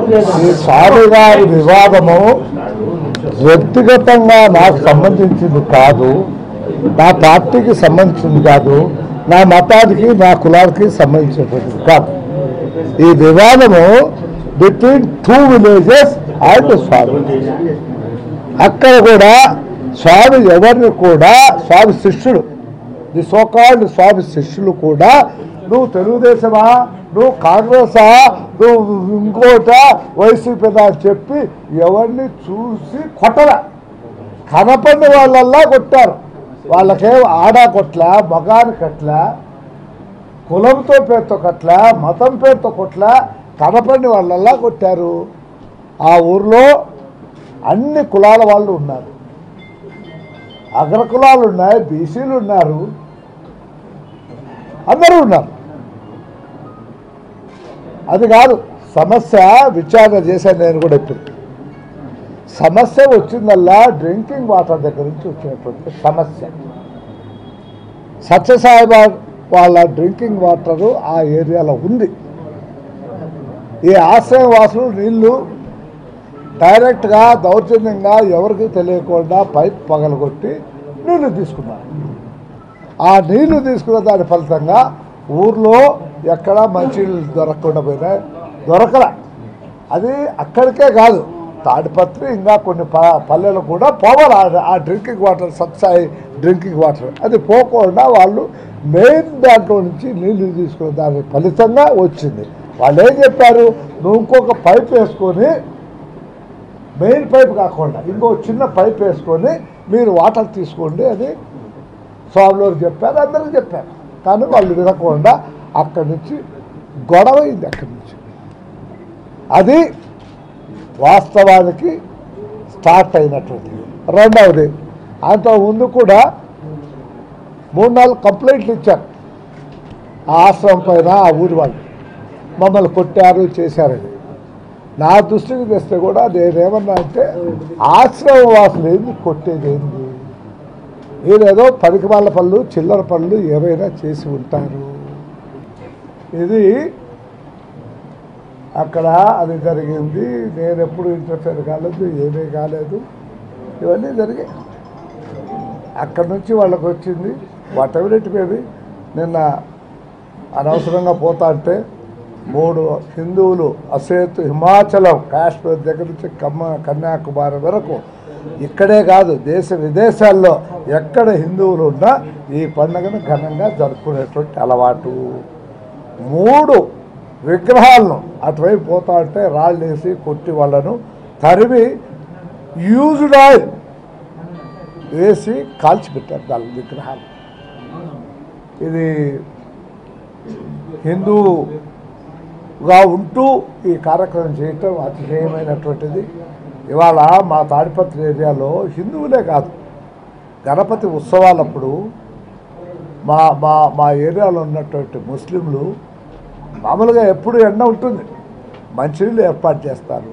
ఈ స్వామి గారి వివాదము వ్యక్తిగతంగా నాకు సంబంధించింది కాదు నా పార్టీకి సంబంధించింది కాదు నా మతానికి నా కులానికి సంబంధించినటువంటిది కాదు ఈ వివాదము బిట్వీన్ టూ విలేజెస్ అండ్ స్వామి అక్కడ కూడా స్వామి ఎవరిని కూడా స్వామి శిష్యుడు ది సోకాల్డ్ స్వామి శిష్యులు కూడా నువ్వు తెలుగుదేశమా నువ్వు కాంగ్రెసా నువ్వు ఇంకోట వైసీపీదా అని చెప్పి ఎవరిని చూసి కొట్టరా కనపడిన వాళ్ళల్లా కొట్టారు వాళ్ళకేం ఆడా కొట్లా మగాని కట్లా కులంతో పేరుతో కట్లా మతం పేరుతో కొట్లా కనపడిన వాళ్ళల్లా కొట్టారు ఆ ఊర్లో అన్ని కులాల వాళ్ళు ఉన్నారు అగ్ర కులాలు ఉన్నాయి బీసీలు ఉన్నారు అందరూ ఉన్నారు అది కాదు సమస్య విచారణ చేశాను నేను కూడా ఇప్పుడు సమస్య వచ్చిందల్లా డ్రింకింగ్ వాటర్ దగ్గర నుంచి వచ్చినటువంటి సమస్య సత్యసాయిబా వాళ్ళ డ్రింకింగ్ వాటర్ ఆ ఏరియాలో ఉంది ఈ ఆశ్రయ వాసులు నీళ్లు డైరెక్ట్గా దౌర్జన్యంగా ఎవరికి తెలియకుండా పైప్ పగలగొట్టి నీళ్లు తీసుకున్నారు ఆ నీళ్లు తీసుకున్న దాని ఫలితంగా ఊర్లో ఎక్కడ మంచినీళ్ళు దొరకకుండా పోయినాయి దొరకల అది అక్కడికే కాదు తాడిపత్రి ఇంకా కొన్ని ప పల్లెలు కూడా పోవాలి ఆ- ఆ డ్రింకింగ్ వాటర్ సత్సాయి డ్రింకింగ్ వాటర్ అది పోకుండా వాళ్ళు మెయిన్ దాంట్లో నుంచి నీళ్లు తీసుకున్న దాని ఫలితంగా వచ్చింది వాళ్ళు ఏం చెప్పారు నువ్వు ఇంకొక పైప్ వేసుకొని మెయిన్ పైప్ కాకుండా ఇంకో చిన్న పైప్ వేసుకొని మీరు వాటర్ తీసుకోండి అని స్వామివారు చెప్పారు అందరూ చెప్పారు కానీ వాళ్ళు వినకుండా అక్కడి నుంచి గొడవ అయింది అక్కడి నుంచి అది వాస్తవానికి స్టార్ట్ అయినటువంటిది రెండవది అంత ముందు కూడా మూడు నాలుగు కంప్లైంట్లు ఇచ్చారు ఆ ఆశ్రమం పైన ఆ ఊరి వాళ్ళు మమ్మల్ని కొట్టారు చేశారని నా దృష్టికి తెస్తే కూడా నేనేమన్నా అంటే ఆశ్రమ వాసులు ఏంది కొట్టేది ఏంది వీరేదో పనికి వాళ్ళ పనులు చిల్లర పనులు ఏవైనా చేసి ఉంటారు ఇది అక్కడ అది జరిగింది నేను ఎప్పుడు ఇంటర్ఫేర్ కాలేదు ఏమీ కాలేదు ఇవన్నీ జరిగాయి అక్కడ నుంచి వాళ్ళకి వచ్చింది వాట్ ఎవర్ ఇట్ మేబీ నిన్న అనవసరంగా పోతా అంటే మూడు హిందువులు అసేతు హిమాచలం కాశ్మీర్ దగ్గర నుంచి కమ్మ కన్యాకుమారి వరకు ఇక్కడే కాదు దేశ విదేశాల్లో ఎక్కడ హిందువులు ఉన్నా ఈ పండుగను ఘనంగా జరుపుకునేటువంటి అలవాటు మూడు విగ్రహాలను అటువైపు పోతా ఉంటే రాళ్ళు వేసి కొట్టి వాళ్ళను తరిమి యూజ్డ్ ఆయిల్ వేసి కాల్చిపెట్టారు దాని విగ్రహాలు ఇది హిందూగా ఉంటూ ఈ కార్యక్రమం చేయటం అతిశయమైనటువంటిది ఇవాళ మా తాడిపత్రి ఏరియాలో హిందువులే కాదు గణపతి ఉత్సవాలప్పుడు మా మా మా ఏరియాలో ఉన్నటువంటి ముస్లింలు మామూలుగా ఎప్పుడు ఎండ ఉంటుంది మంచినీళ్ళు ఏర్పాటు చేస్తారు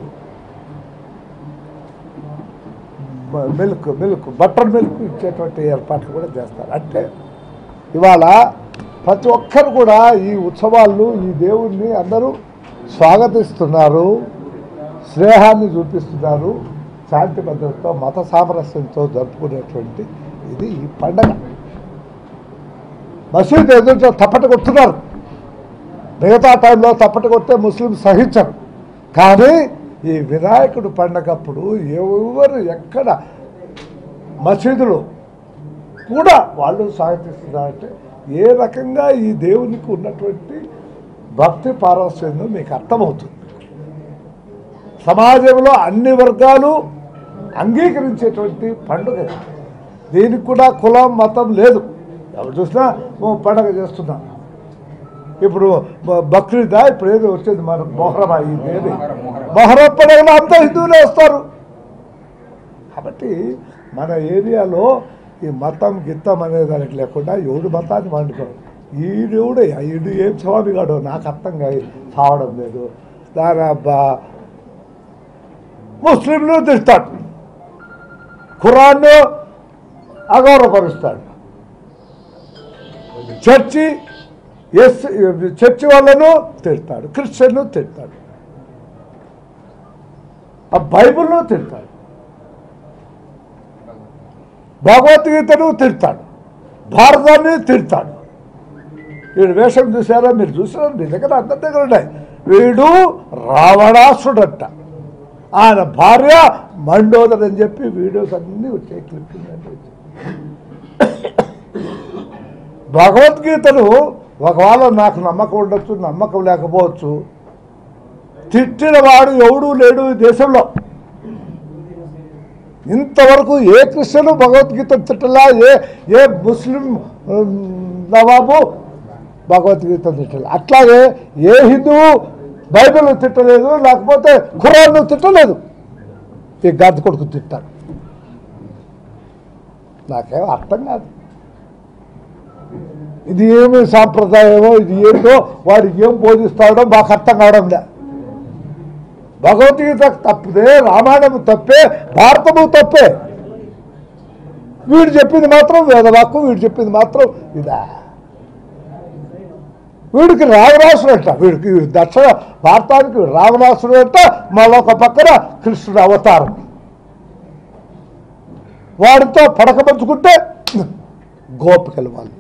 మ- మిల్క్ మిల్క్ బటర్ మిల్క్ ఇచ్చేటువంటి ఏర్పాట్లు కూడా చేస్తారు అంటే ఇవాళ ప్రతి ఒక్కరు కూడా ఈ ఉత్సవాలు ఈ దేవుణ్ణి అందరూ స్వాగతిస్తున్నారు స్నేహాన్ని చూపిస్తున్నారు శాంతి భద్రతతో మత సామరస్యంతో జరుపుకునేటువంటి ఇది ఈ పండగ మసీద్ ఎదుట తప్పట కొడుతున్నారు మిగతా టైంలో తప్పట కొడితే ముస్లిం సహించరు కానీ ఈ వినాయకుడు పండగప్పుడు ఎవరు ఎక్కడ మసీదులు కూడా వాళ్ళు స్వాగతిస్తున్నారంటే ఏ రకంగా ఈ దేవునికి ఉన్నటువంటి భక్తి పారవస్యంలో మీకు అర్థమవుతుంది సమాజంలో అన్ని వర్గాలు అంగీకరించేటువంటి పండుగ ఇది. దీనికి కూడా కులం మతం లేదు ఎవరు చూసినా ఓ పండగ చేస్తున్నాం ఇప్పుడు బ- బక్రీదా ఇప్పుడు ఏదో వచ్చేది మన మొహరమా ఇది ఏది మొహరం పండుగలో అంతా హిందువులే వస్తారు కాబట్టి మన ఏరియాలో ఈ మతం గిత్తం అనే దానికి లేకుండా ఎవడు మతాన్ని వండుకోడు ఈడెవడే ఈడు ఏం స్వామిగాడు నాకు అర్థం కాదు సావడం లేదు దాని అబ్బా ముస్లింలు తిడతాడు ఖురాన్ను అగౌరవపరుస్తాడు చర్చి ఎస్ చర్చి వాళ్ళను తిడతాడు క్రిస్టియన్ను తిడతాడు ఆ బైబిల్ను తిడతాడు భగవద్గీతను తిడతాడు భారతాన్ని తిడతాడు వీడు వేషం చూసారా మీరు చూసారా మీ దగ్గర అందరి దగ్గర ఉన్నాయి వీడు రావణాసుడంట ఆయన భార్య మండోదర్ అని చెప్పి వీడియోస్ అన్నీ వచ్చాయి క్లిప్పింగ్ అన్నీ వచ్చాయి భగవద్గీతను ఒకవేళ నాకు నమ్మకం ఉండొచ్చు నమ్మకం లేకపోవచ్చు తిట్టిన వాడు ఎవడూ లేడు ఈ దేశంలో ఇంతవరకు ఏ క్రిస్టియన్ భగవద్గీత తిట్టలా ఏ ఏ ముస్లిం ఉమ్, నవాబు భగవద్గీత తిట్టలేదు అట్లాగే ఏ హిందువు బైబిల్ తిట్టలేదు లేకపోతే ఖురాన్ తిట్టలేదు ఈ గద్ద కొడుకు తిట్టాడు నాకేం అర్థం కాదు ఇది ఏమి సాంప్రదాయమో ఇది ఏంటో వాడు ఏం బోధిస్తాడో మాకు అర్థం కావడం లే భగవద్గీత తప్పితే రామాయణము తప్పే భారతము తప్పే వీడు చెప్పింది మాత్రం వేదవాక్కు వీడు చెప్పింది మాత్రం ఇదా వీడికి రావణాసుడు అంట వీడికి దక్షిణ భారతానికి రావణాసుడు అంట మరొక పక్కన కృష్ణుడు అవతారం వాడితో పడకపంచుకుంటే గోపికలు వాళ్ళు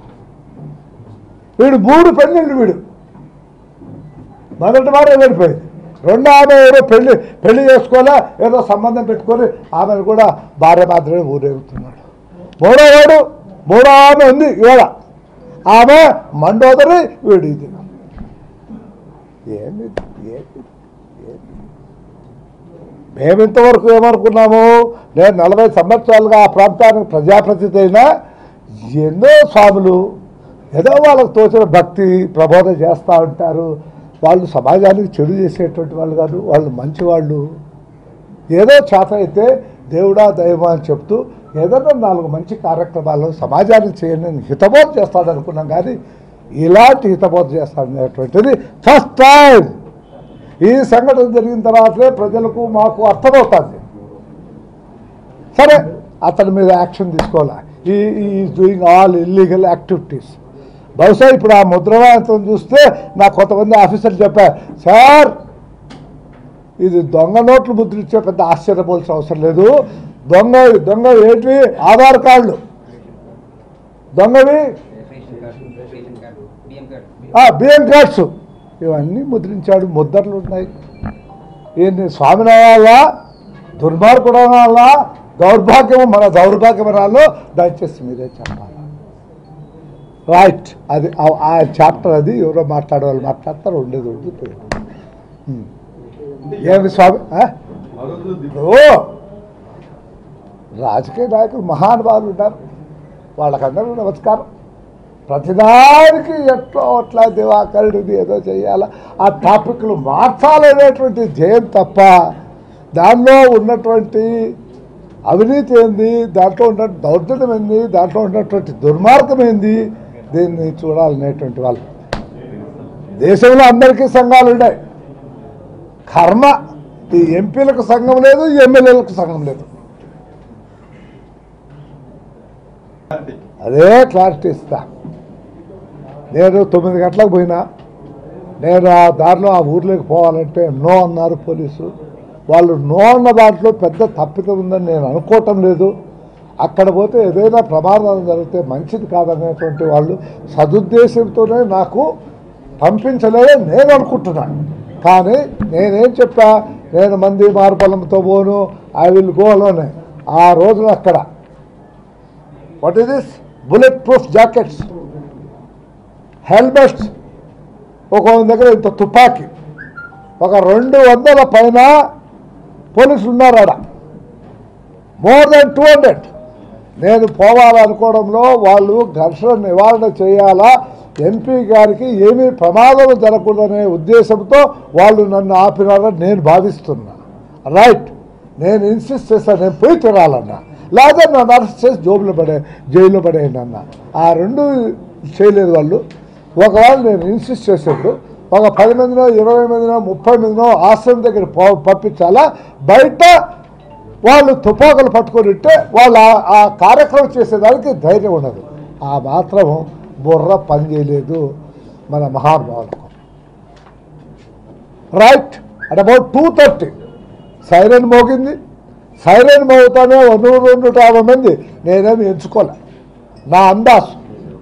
వీడు మూడు పెళ్ళిళ్ళు వీడు మొదటి వాడే వెళ్ళిపోయింది రెండో ఆమె ఏదో పెళ్లి పెళ్లి చేసుకోలే ఏదో సంబంధం పెట్టుకొని ఆమెను కూడా భార్య మాత్రమే ఊరేగుతున్నాడు మూడో వాడు మూడో ఆమె ఉంది ఇవాళ ఆమె మండోదరి వీడు ఇది ఏమి ఏమి ఏమి మేము ఇంతవరకు ఏమనుకున్నాము నేను నలభై సంవత్సరాలుగా ఆ ప్రాంతానికి ప్రజాప్రతినిధి అయినా ఎన్నో స్వాములు ఏదో వాళ్ళకు తోచిన భక్తి ప్రబోధన చేస్తూ ఉంటారు వాళ్ళు సమాజానికి చెడు చేసేటువంటి వాళ్ళు కాదు వాళ్ళు మంచివాళ్ళు ఏదో చేత అయితే దేవుడా దైవం అని చెప్తూ ఏదైనా నాలుగు మంచి కార్యక్రమాలు సమాజానికి చేయండి నేను హితబోధ చేస్తాడు అనుకున్నాం కానీ ఇలాంటి హితబోధ చేస్తాడనేటువంటిది ఫస్ట్ టైం ఈ సంఘటన జరిగిన తర్వాతనే ప్రజలకు మాకు అర్థమవుతుంది సరే అతని మీద యాక్షన్ తీసుకోవాలి ఈ is doing all illegal activities బహుశా ఇప్పుడు ఆ ముద్రవాయంత్రం చూస్తే నాకు కొంతమంది ఆఫీసర్లు చెప్పారు సార్ ఇది దొంగ నోట్లు ముద్రించే పెద్ద ఆశ్చర్యపోవాల్సిన అవసరం లేదు దొంగ దొంగ ఏంటి ఆధార్ కార్డులు దొంగవి రేషన్ కార్డు రేషన్ కార్డు బియ్యం కార్డు ఆ, బియ్యం కార్డ్స్ ఇవన్నీ ముద్రించాడు ముద్రలు ఉన్నాయి ఏంటి స్వామినాయాలా దుర్మార్గుడాలా దౌర్భాగ్యము మన దౌర్భాగ్యం రాలో దయచేసి మీరే చెప్పాలి రైట్ అది ఆ- ఆ చాప్టర్ అది ఎవరో మాట్లాడే వాళ్ళు మాట్లాడతారు ఉండేది ఉండదు పోయేది. ఉమ్. ఏమి స్వామి ఆ? ఓ రాజకీయ నాయకులు మహానుభావులు ఉన్నారు వాళ్ళకందరూ నమస్కారం ప్రతిదానికి ఎట్లా అట్లా దివాకరుడిది ఏదో చేయాలా ఆ టాపిక్లు మార్చాలనేటువంటి ధ్యేయం తప్ప దానిలో ఉన్నటువంటి అవినీతి ఏంది దాంట్లో ఉన్న దౌర్జన్యం ఏంది దాంట్లో ఉన్నటువంటి దుర్మార్గం ఏంది దీన్ని చూడాలనేటువంటి వాళ్ళు దేశంలో అందరికీ సంఘాలు ఉన్నాయి కర్మ ఈ ఎంపీలకు సంఘం లేదు ఎమ్మెల్యేలకు సంఘం లేదు అదే క్లారిటీ ఇస్తా నేను తొమ్మిది గంటలకు పోయినా నేను ఆ దారిలో ఆ ఊర్లోకి పోవాలంటే నో అన్నారు పోలీసు వాళ్ళు నో అన్న దాంట్లో పెద్ద తప్పిదం ఉందని నేను అనుకోవటం లేదు అక్కడ పోతే ఏదైనా ప్రమాదం జరిగితే మంచిది కాదనేటువంటి వాళ్ళు సదుద్దేశంతోనే నాకు పంపించలేదని నేను అనుకుంటున్నాను కానీ నేనేం చెప్పా నేను మంది మార్బలంతో పోను ఐ విల్ గో అలోనే ఆ రోజున అక్కడ what is this bullet proof jackets helmets ఒక దగ్గర ఇంత తుపాకీ ఒక రెండు వందల పైన పోలీసులు ఉన్నారు ఆడ మోర్ దెన్ టూ హండ్రెడ్ నేను పోవాలనుకోవడంలో వాళ్ళు ఘర్షణ నివారణ చేయాలా ఎంపీ గారికి ఏమీ ప్రమాదం జరగకూడదనే ఉద్దేశంతో వాళ్ళు నన్ను ఆపినారని నేను భావిస్తున్నా రైట్ నేను ఇన్సిస్ట్ చేస్తాను నేను పోయి తినాలన్నా లేదా నన్ను అరెస్ట్ చేసి జోబులో పడే జైల్లో పడేయండి అన్న ఆ రెండు చేయలేదు వాళ్ళు ఒకవేళ నేను ఇన్సిస్ట్ చేసేప్పుడు ఒక పది మందినో ఇరవై మందినో ముప్పై మందినో ఆశ్రమం దగ్గర పో- పంపించాలా బయట వాళ్ళు తుపాకులు పట్టుకొని ఉంటే వాళ్ళు ఆ- ఆ కార్యక్రమం చేసేదానికి ధైర్యం ఉండదు ఆ మాత్రం బుర్ర పని చేయలేదు మన మహానుభావులకు right at about two thirty siren మోగింది సైరన్ మోగుతానే నూరు నూట యాభై మంది నేనేమి ఎంచుకోలే నా అందాసు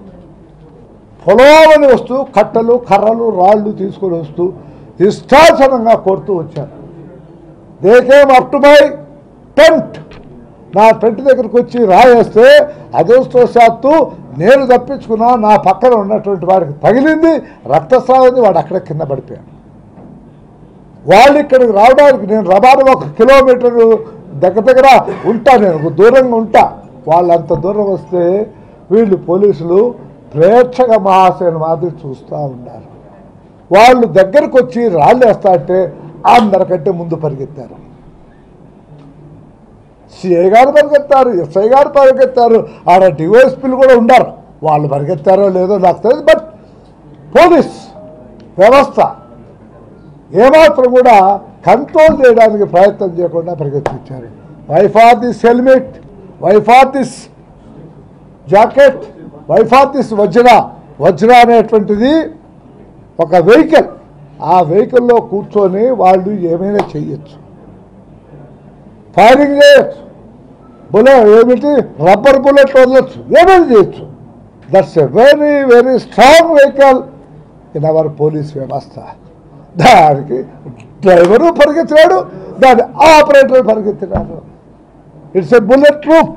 పొలవని వస్తూ కట్టలు కర్రలు రాళ్ళు తీసుకొని వస్తూ ఇష్టాసనంగా కొడుతూ వచ్చారు they came up to my tent నా టెంట్ దగ్గరకు వచ్చి రాయేస్తే అదృష్టవశాత్తు నేను తప్పించుకున్నా నా పక్కన ఉన్నటువంటి వాడికి తగిలింది రక్తస్రావం వాడు అక్కడ కింద పడిపోయాడు వాళ్ళు ఇక్కడికి రావడానికి నేను రబాను ఒక కిలోమీటర్ దగ్గర దగ్గర ఉంటా నేను దూరంగా ఉంటా వాళ్ళు అంత దూరం వస్తే వీళ్ళు పోలీసులు ప్రేక్షక మహాశయను మాదిరి చూస్తూ ఉన్నారు వాళ్ళు దగ్గరకు వచ్చి రాళ్ళు వేస్తా అంటే అందరికంటే ముందు పరిగెత్తారు సిఐ గారు పరిగెత్తారు ఎస్ఐ గారు పరిగెత్తారు ఆడ డివైఎస్పీలు కూడా ఉన్నారు వాళ్ళు పరిగెత్తారో లేదో నాకు తెలియదు బట్ పోలీస్ వ్యవస్థ ఏమాత్రం కూడా కంట్రోల్ చేయడానికి ప్రయత్నం చేయకుండా పరిగెత్తించారు why for this helmet why for this jacket why for this Vajra Vajra అనేటువంటిది ఒక వెహికల్ ఆ వెహికల్లో కూర్చొని వాళ్ళు ఏమైనా చేయొచ్చు ఫైరింగ్ చేయొచ్చు బుల్లెట్ ఏమిటి రబ్బర్ బుల్లెట్ వదలొచ్చు ఏమైనా చేయొచ్చు that's a very very strong vehicle in our police వ్యవస్థ దానికి డ్రైవరు పరిగెత్తినాడు దాని ఆపరేటర్ పరిగెత్తినాడు ఇట్స్ ఎ బుల్లెట్ ప్రూఫ్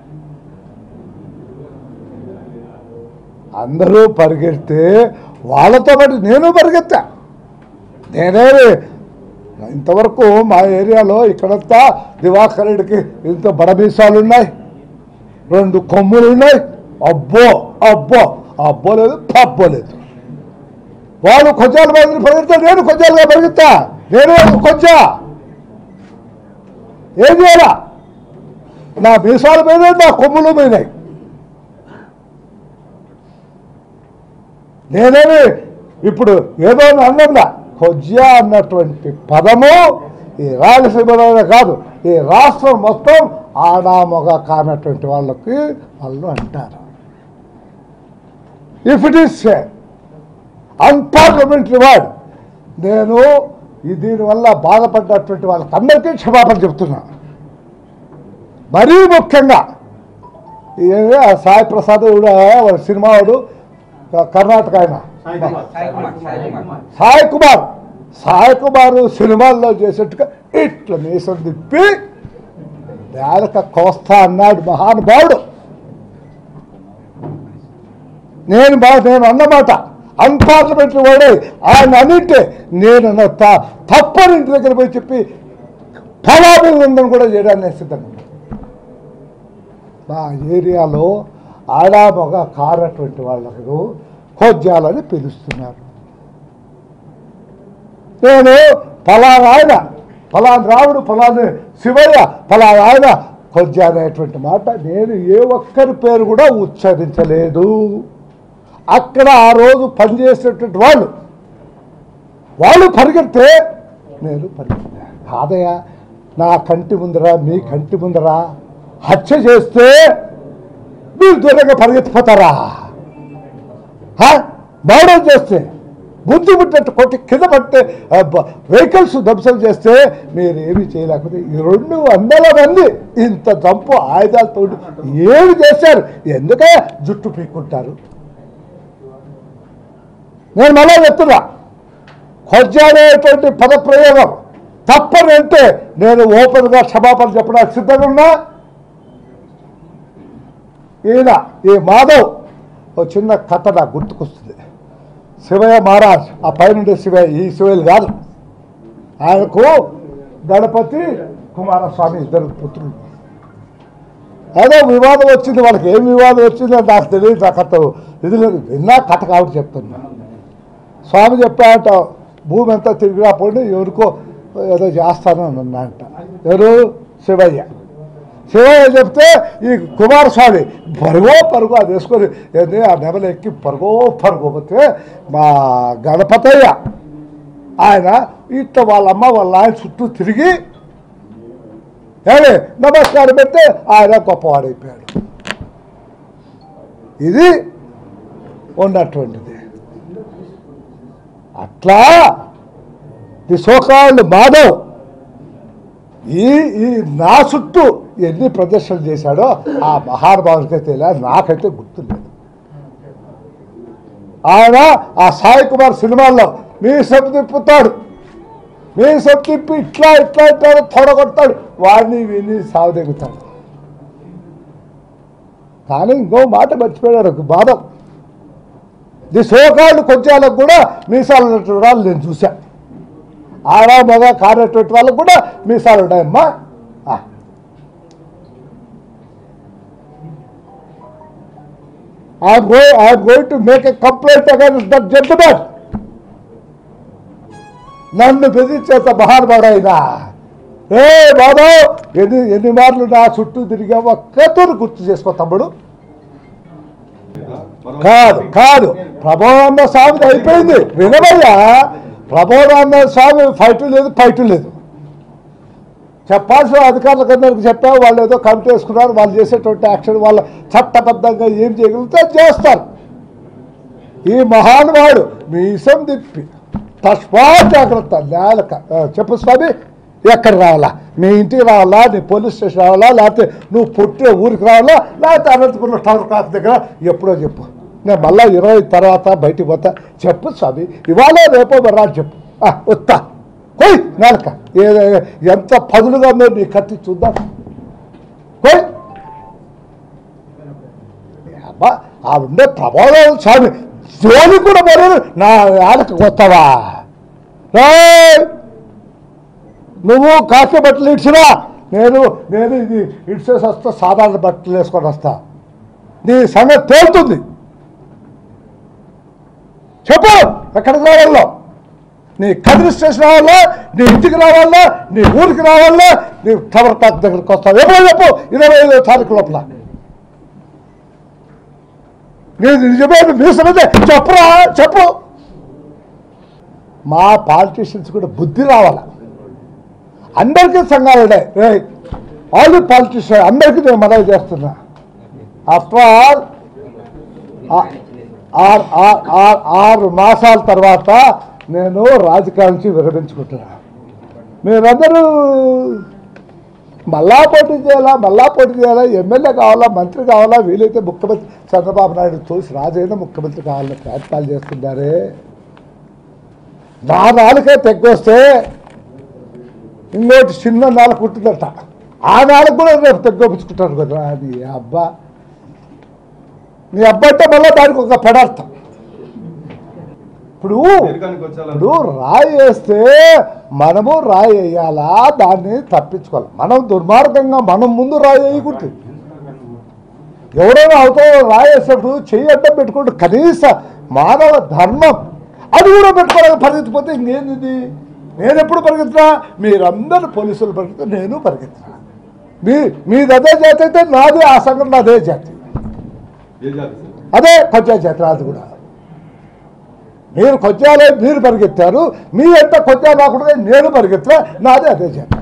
అందరూ పరిగెడితే వాళ్ళతో పాటు నేను పరిగెత్తా నేనే ఇంతవరకు మా ఏరియాలో ఇక్కడంతా దివాకర్ రెడ్డికి ఇంత బడమీసాలు ఉన్నాయి రెండు కొమ్ములు ఉన్నాయి అబ్బో అబ్బో అబ్బో లేదు పబ్బో లేదు వాళ్ళు కొంచెం మంది పరిగెత్తా నేను కొంచెంగా పరిగెత్తా నేను కొంచెం ఏం చేయాలా నా మీసాలు పోయినాయి నా కొమ్ములు పోయినాయి నేనేమి ఇప్పుడు ఏదో అన్నందా కొజ్జా అన్నటువంటి పదము ఈ రాయలసీమలోనే కాదు ఈ రాష్ట్రం మొత్తం ఆడామొగ కానటువంటి వాళ్ళకి వాళ్ళు అంటారు if it is unparliamentary word నేను ఈ దీనివల్ల బాధపడ్డటువంటి వాళ్ళకందరికీ క్షమాపణ చెప్తున్నా మరీ ముఖ్యంగా ఈ ఆ సాయి ప్రసాద్ కూడా వాళ్ళ సినిమా వాడు కర్ణాటక ఆయన సాయి కుమార్ సాయి కుమార్ సాయి కుమార్ సాయి కుమార్ సినిమాల్లో చేసేట్టుగా ఇట్లా మీసం తిప్పి నేలక కోస్తా అన్నాడు మహానుభావుడు నేను బా నేను అన్నమాట అన్పార్లమెంటరీ వాడే ఆయన అనింటే నేను నా త- తప్పని ఇంటి దగ్గర పోయి చెప్పి ఫలాభినందన కూడా చేయడానికి నేను సిద్ధంగా ఉన్నాను. మా ఏరియాలో ఆడా మగ కారటువంటి వాళ్ళకు కొజ్జాలని పిలుస్తున్నారు నేను ఫలానా ఆయన ఫలానా రావుడు ఫలానా శివయ్య ఫలానా ఆయన కొజ్జా అనేటువంటి మాట నేను ఏ ఒక్కరి పేరు కూడా ఉచ్చరించలేదు అక్కడ ఆ రోజు పనిచేసేటువంటి వాళ్ళు వాళ్ళు పరిగెడితే నేను పరిగెత్తా కాదయ్యా నా కంటి ముందరా మీ కంటి ముందరా హత్య చేస్తే మీరు దూరంగా పరిగెత్తిపోతారా మర్డర్ చేస్తే బుద్ధి పుట్టినట్టు కొట్టి కింద పడితే వెహికల్స్ ధ్వంసం చేస్తే మీరు ఏమీ చేయలేకపోతే ఈ రెండు వందల మంది ఇంత జంపు ఆయుధాలతో ఏమి చేశారు ఎందుకే జుట్టు పీక్కుంటారు నేను మళ్ళా చెప్తున్నా కొజ్జ అనేటువంటి పదప్రయోగం తప్పని అంటే నేను ఓపెన్గా క్షమాపణ చెప్పడానికి సిద్ధంగా ఉన్నా ఈయన ఈ మాధవ్ ఒక చిన్న కథ నాకు గుర్తుకొస్తుంది శివయ్య మహారాజ్ ఆ పైనుండే శివయ్య ఈ శివయ్యలు కాదు ఆయనకు గణపతి కుమారస్వామి ఇద్దరు పుత్రులు ఏదో వివాదం వచ్చింది వాళ్ళకి ఏం వివాదం వచ్చిందో నాకు తెలియదు నాకు అంత ఇది లేదు విన్నా కథ కాబట్టి చెప్తున్నా స్వామి చెప్పాట భూమి అంతా తిరిగిరా పోండి ఎవరికో ఏదో చేస్తాను అని అన్నాడంట ఎవరు శివయ్య శివయ్య చెప్తే ఈ కుమారస్వామి పరుగో పరుగు అది వేసుకొని ఏంది ఆ నెమలు ఎక్కి పరుగో పరుగు పోతే మా గణపతయ్య ఆయన ఇట్లా వాళ్ళ అమ్మ వాళ్ళ ఆయన చుట్టూ తిరిగి ఏమి నమస్కారం పెడితే ఆయన గొప్పవాడైపోయాడు ఇది ఉన్నటువంటిది అట్లా ది సోకాల్డ్ మాధవ్ ఈ ఈ నా చుట్టూ ఎన్ని ప్రదర్శనలు చేశాడో ఆ మహానుభావుడికి తెలియదు నాకైతే గుర్తులేదు ఆయన ఆ సాయి కుమార్ సినిమాల్లో మీ సొమ్ము తిప్పుతాడు మీ సొమ్ము తిప్పి ఇట్లా ఇట్లా ఇట్లా తొడగొడతాడు వాడిని విని సావదెగుతాడు కానీ ఇంకో మాట మర్చిపోయాడు ఒక బాధం ఈ సోకాళ్ళు కొంచెం కూడా మీసాలు ఉన్నటువంటి వాళ్ళు నేను చూశా ఆడ మగ కానటువంటి వాళ్ళకు కూడా మీసాలు ఉన్నాయమ్మా ఆ. I'm going, I'm going to make a complaint against that gentleman. నన్ను బెదిరించేంత మహానుభావుడు అయినా ఏ మాధవ్ ఎన్ని ఎన్ని మార్లు నా చుట్టూ తిరిగా ఒక్కతూరు గుర్తు చేసుకో తమ్ముడు కాదు కాదు ప్రభావానంద స్వామిది అయిపోయింది వినబయ్యా ప్రభావానంద స్వామి ఫైట్ లేదు ఫైట్ లేదు చెప్పాల్సిన అధికారులకు అందరికి చెప్పావు వాళ్ళు ఏదో కమిటీ వేసుకున్నారు వాళ్ళు చేసేటువంటి యాక్షన్ వాళ్ళ చట్టబద్ధంగా ఏం చేయగలిగితే అది చేస్తారు ఈ మహానుభావుడు మీ ఇసం తిప్పి తస్మా జాగ్రత్త నేలక ఆ, చెప్పు స్వామి ఎక్కడ రావాలా మీ ఇంటికి రావాలా నీ పోలీస్ స్టేషన్ రావాలా లేకపోతే నువ్వు పుట్టిన ఊరికి రావాలా లేకపోతే అనంతపురం టవర్ క్లాక్ దగ్గర ఎప్పుడో చెప్పు నేను మళ్ళీ ఇరవై తర్వాత బయటికి పోతా చెప్పు స్వామి ఇవాళ రేపో మర్రా చెప్పు ఆ, వస్తా పోయి నేలక ఏ- ఎంత పదులుగా ఉందో నీ కత్తి చూద్దాం పోయి అబ్బా ఆ ఉండే ప్రభావం స్వామి జోలి కూడా మరి నా ఆడకు వస్తావా రేయ్! నువ్వు కాకి బట్టలు ఇచ్చినా నేను నేను ఇది ఇడ్చేసి వస్తా సాధారణ బట్టలు వేసుకొని వస్తా నీ సంగతి తేలుతుంది చెప్పు ఎక్కడికి రావాలో నీ కదిరి స్టేషన్ రావాలా నీ ఇంటికి రావాలా నీ ఊరికి రావాలా నీ టవర్ టాక్ దగ్గరికి వస్తావు ఎప్పుడో చెప్పు ఇరవై ఐదో తారీఖు లోపల నేను నిజమైన మీసమైతే చెప్పురా చెప్పు మా పాలిటీషియన్స్ కూడా బుద్ధి రావాలా అందరికీ సంఘాలు ఉన్నాయి రేయ్, ఆల్ ది పాలిటీషియన్ అందరికీ నేను మనవి చేస్తున్నా ఆఫ్టర్ ఆల్ ఆరు ఆరు- ఆరు- ఆరు మాసాల తర్వాత నేను రాజకీయాల నుంచి విరమించుకుంటున్నా మీరందరూ మళ్ళా పోటీ చేయాలా మళ్ళా పోటీ చేయాలా ఎమ్మెల్యే కావాలా మంత్రి కావాలా వీలైతే ముఖ్యమంత్రి చంద్రబాబు నాయుడు తోసి రాజైనా ముఖ్యమంత్రి కావాలని ప్రయత్నాలు చేస్తున్నారే నా నాలుకే తెగ్గొస్తే ఇంకోటి చిన్న నాలుగు ఉంటుందట ఆ నాలుగు కూడా రేపు తెగ్గొప్పించుకుంటాను కదా అది అబ్బా నీ అబ్బా అంటే మళ్ళీ దానికి ఒక పదార్థం ఇప్పుడు దీర్ఘానికి వచ్చేలా ఇప్పుడు రాయి వేస్తే మనము రాయి వేయాలా దాన్ని తప్పించుకోవాలి మనం దుర్మార్గంగా మనం ముందు రాయి వేయకూడదు ఎవడైనా అవతల రాయి వేసేప్పుడు చెయ్యి అడ్డం పెట్టుకుంటూ కనీస మానవ ధర్మం అది కూడా పెట్టుకోవడానికి పరిగెత్తిపోతే ఇంకేంది ఇది? నేను ఎప్పుడు పరిగెత్తినా మీరందరూ పోలీసులు పరిగెత్తా నేను పరిగెత్తినా మీ మీది అదే జాతి అయితే నాది ఆ సంఘటన అదే జాతి ఏ జాతి సార్? అదే కొంచెం జాతి నాది కూడా మీరు కొద్దిగాలే మీరు పరిగెత్తారు మీ ఎంత కొద్దిగా రాకుండా నేను పరిగెత్తా నాది అదే జాతి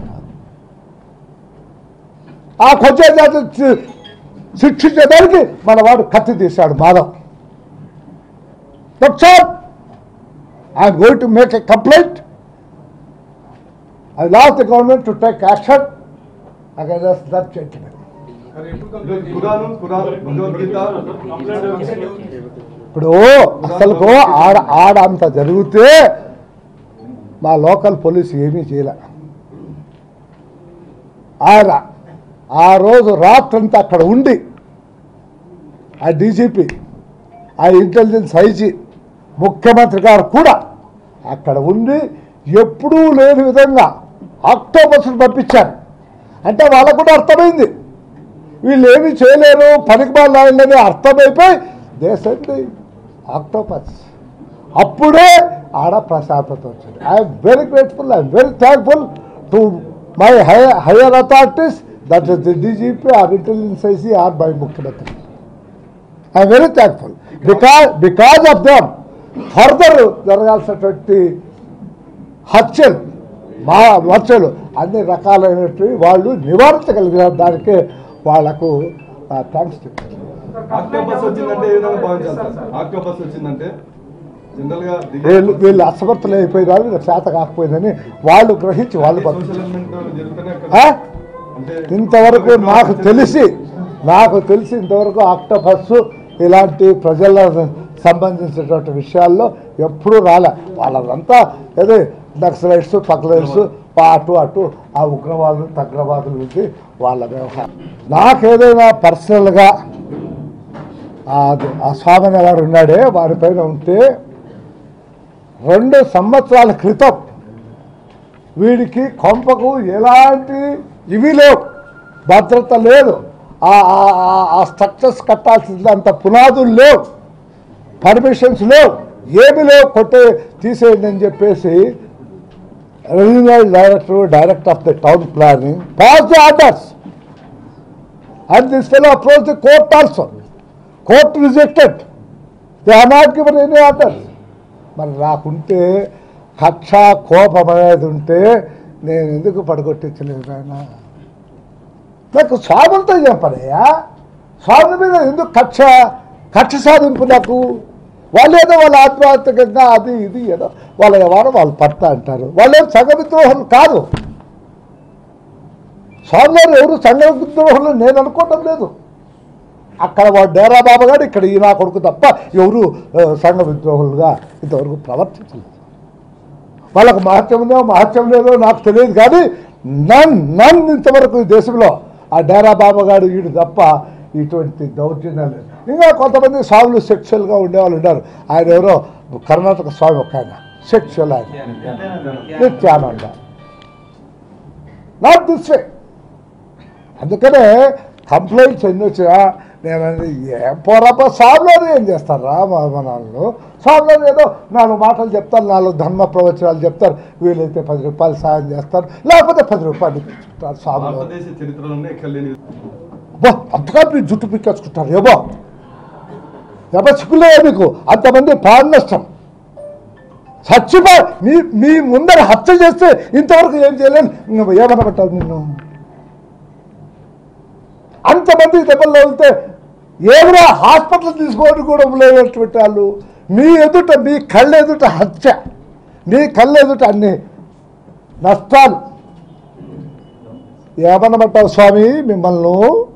ఆ కొద్దిగా జాతి శి- శిక్షించేదానికి మన వాడు కత్తి తీశాడు Madhav sir I'm going to make a complaint I లాస్ the government to take action against that gentlemen ఇది ఖురాను ఖురాన్ భగవద్గీత ఇప్పుడు అసలుకు ఆడ ఆడ అంత జరిగితే మా లోకల్ పోలీసు ఏమీ చేయలే ఆయన ఆ రోజు రాత్రంతా అక్కడ ఉండి ఆ డీజీపీ ఆ ఇంటెలిజెన్స్ ఐజీ ముఖ్యమంత్రి గారు కూడా అక్కడ ఉండి ఎప్పుడూ లేని విధంగా ఆక్టోబర్స్ని పంపించారు అంటే వాళ్ళకు కూడా అర్థమైంది వీళ్ళు ఏమీ చేయలేరు పనికి వాళ్ళని అర్థమైపోయి దేశండి ఆక్టోపస్ అప్పుడే ఆడ ప్రశాంతత వచ్చింది I'm very grateful I'm very thankful to my higher higher authorities that is the DGP or intelligence IC or my ముఖ్యమంత్రి I'm very thankful because because of them further జరగాల్సినటువంటి హత్యలు మా హత్యలు అన్ని రకాలైనటువంటి వాళ్ళు నివారించగలిగిన దానికి వాళ్లకు థ్యాంక్స్ చెప్తాను ఆక్టోపస్ వచ్చిందంటే ఏ విధంగా భావించాలి సార్ ఆక్టోపస్ వచ్చిందంటే జనరల్ గా వీళ్ళు వీళ్ళు అసమర్థులు అయిపోయినారు వీళ్ళకి చేత కాకపోయిందని వాళ్ళు గ్రహించి వాళ్ళు సోషల్ బతుకు ఎలిమెంట్ జరుగుతూనే ఆ? అంటే ఇంతవరకు నాకు తెలిసి నాకు తెలిసి ఇంతవరకు ఆక్టోపస్ ఇలాంటి ప్రజల సంబంధించినటువంటి విషయాల్లో ఎప్పుడూ రాలే వాళ్ళంతా ఏదో నక్సలైట్స్ పక్లైట్స్ అటు అటు ఆ ఉగ్రవాదులు తగ్రవాదులు ఉంది వాళ్ళ వ్యవహారం నాకేదైనా పర్సనల్గా ఆ- ఆ స్వామిని గారు ఉన్నాడే వారిపైన ఉంటే రెండు సంవత్సరాల క్రితం వీడికి కొంపకు ఎలాంటి ఇవి లేవు భద్రత లేదు ఆ- ఆ- ఆ- ఆ స్ట్రక్చర్స్ కట్టాల్సినంత పునాదులు లేవు పర్మిషన్స్ లేవు ఏమి లేవు కొట్టే తీసేయండి అని చెప్పేసి regional director director of the town planning pass the orders and this fellow approach the court also court rejected they are not given any orders మరి నాకుంటే కక్ష కోపం అనేది ఉంటే నేను ఎందుకు పడగొట్టించలేదు ఆయన నాకు స్వామితో చెప్పనయ్యా స్వామి మీద ఎందుకు కక్ష కక్ష సాధింపు నాకు వాళ్ళు ఏదో వాళ్ళ ఆత్మహత్యకంగా అది ఇది ఏదో వాళ్ళ వ్యవహారం వాళ్ళు పడతా అంటారు వాళ్ళు ఏం సంఘ విద్రోహం కాదు స్వామి గారు ఎవరు సంఘ విద్రోహంలో నేను అనుకోవడం లేదు అక్కడ వాడు డేరా బాబా గారు ఇక్కడ ఈ నా కొడుకు తప్ప ఎవరు ఆ, సంఘ విద్రోహులుగా ఇంతవరకు ప్రవర్తించలేదు వాళ్ళకు మహత్యం ఉందో మహత్యం లేదో నాకు తెలియదు కానీ నన్ నన్ ఇంతవరకు ఈ దేశంలో ఆ డేరా బాబా గారు వీడు తప్ప ఇటువంటి దౌర్జన్యాలు లేదు. ఇంకా కొంతమంది స్వాములు సెక్షువల్గా ఉండేవాళ్ళు ఉన్నారు ఆయన ఎవరో కర్ణాటక స్వామి ఒక ఆయన సెక్షువల్ ఆయన నిత్యానంద నాట్ దిస్ వే అందుకనే కంప్లైంట్స్ ఎన్ని వచ్చినా నేను అనేది, ఏం పోరాప స్వామిలో ఏం చేస్తారా మా మనల్ని స్వామిలో ఏదో నాలుగు మాటలు చెప్తారు నాలుగు ధర్మ ప్రవచనాలు చెప్తారు వీలైతే పది రూపాయలు సాయం చేస్తారు లేకపోతే పది రూపాయలు ఇప్పించుకుంటారు స్వామిలో భారతదేశ చరిత్రలోనే ఎక్కడ లేని అబ్బా అంతగా మీరు జుట్టు పిక్కేసుకుంటారు ఏబో ఎబ్బా చిక్కులే మీకు అంతమంది ప్రాణ నష్టం చచ్చిపో మీ మీ ముందర హత్య చేస్తే ఇంతవరకు ఏం చేయలేను ఇంక ఏమనబట్టారు నిన్ను అంతమంది దెబ్బలు వెళ్తే ఏమైనా హాస్పిటల్ తీసుకోవడం కూడా లేనటువంటి వాళ్ళు మీ ఎదుట మీ కళ్ళ ఎదుట హత్య మీ కళ్ళ ఎదుట అన్ని నష్టాలు ఏమనమంటావు స్వామి మిమ్మల్ని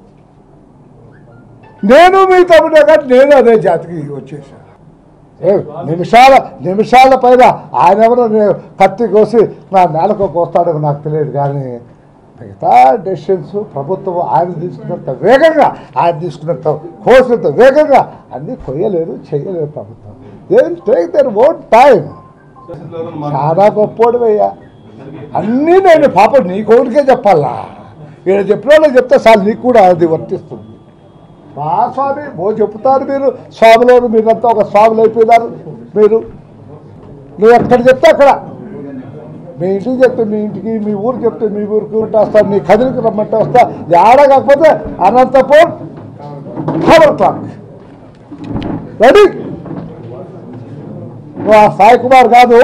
నేను మీ తమ్ముడే కానీ నేను అదే జాతికి వచ్చేసాను ఏ నిమిషాల నిమిషాల పైన ఆయన ఎవరో నేను కత్తి కోసి నా నేలకు కోస్తాడో నాకు తెలియదు కానీ మిగతా డెసిషన్స్ ప్రభుత్వం ఆయన తీసుకున్నంత వేగంగా ఆయన తీసుకున్నంత కోసినంత వేగంగా అన్నీ కొయ్యలేదు చేయలేదు ప్రభుత్వం they take their own time పరిస్థితులలో మార్పు చాలా గొప్పోడివయ్యా అన్నీ నేను పాపం నీ కోరికే చెప్పాలా ఈయన చెప్పిన వాళ్ళకి చెప్తే చాలు నీకు కూడా అది వర్తిస్తుంది మా స్వామి ఓ చెప్తారు మీరు స్వామిలో మీరంతా ఒక స్వాములు అయిపోయినారు మీరు నువ్వు ఎక్కడ చెప్తే అక్కడ మీ ఇంటికి చెప్తే మీ ఇంటికి మీ ఊరు చెప్తే మీ ఊరికి ఉంటే వస్తాను నీ కదిలికి రమ్మంటే వస్తా ఆడ కాకపోతే అనంతపూర్ ఫోర్ క్లాక్ రెడీ నువ్వు ఆ సాయి కుమార్ కాదు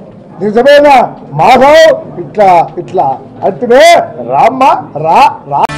నిజమైన మాధవ్ ఇట్లా ఇట్లా అంటే రామ్మ రా రా